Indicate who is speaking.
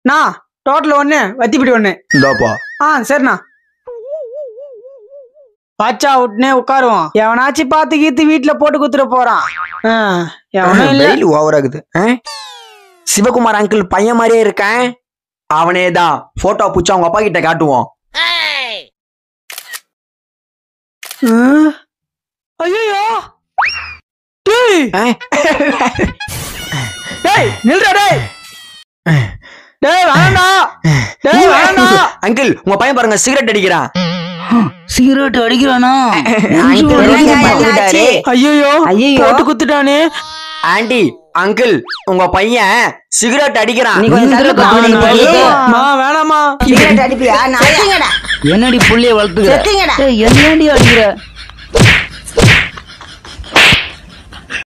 Speaker 1: நான் டோட்டல் ஒண்ணு வத்திப்பிடி ஒண்ணு
Speaker 2: இந்தாப்பா
Speaker 1: ஆ சரிண்ணா பாச்சா விட்டுனே உட்காருவோம் எவனாச்சும் பார்த்து கீத்து வீட்டுல போட்டு குத்துற போறான் ஆ, எவனும் இல்ல
Speaker 2: வெயில் ஓவர் ஆகுது ஆ? சிவகுமார் அங்கிள் பையன் மாதிரியே இருக்கேன் அவனே தான் போட்டோ புடிச்சு அவங்க அப்பா கிட்ட காட்டுவோம்
Speaker 1: ஐயோ டேய்
Speaker 2: ஆ?
Speaker 1: டேய் நில்றா டேய் டேய் வேணாம்டா டேய் வேணாம்டா
Speaker 2: அங்கிள் உங்க பையன் பாருங்க சிகரெட் அடிக்கிறான்
Speaker 3: சிகரெட் அடிக்கிறானா
Speaker 2: அங்கிள்
Speaker 4: என்னங்க
Speaker 2: பார்த்துக்கிட்டாரு.
Speaker 4: என்னாச்சு?
Speaker 1: ஐயோ
Speaker 4: ஐயையோ.
Speaker 1: போட்டு குத்துட்டானே
Speaker 2: ஆண்டி அங்கிள் உங்க பையன் சிகரெட் அடிக்கிறான்
Speaker 4: நீ கொஞ்சம் தள்ளு
Speaker 3: நான்
Speaker 4: பாத்து
Speaker 3: நான்
Speaker 4: நீ.
Speaker 3: நான்
Speaker 1: மா வேணாமா
Speaker 4: சிகரெட் அடிப்பியா நான் செத்துங்கடா
Speaker 3: என்னடி புள்ளைய வளர்த்துக்கிற
Speaker 4: செத்துங்கடா
Speaker 3: ஏய், என்னடி அடிக்கிற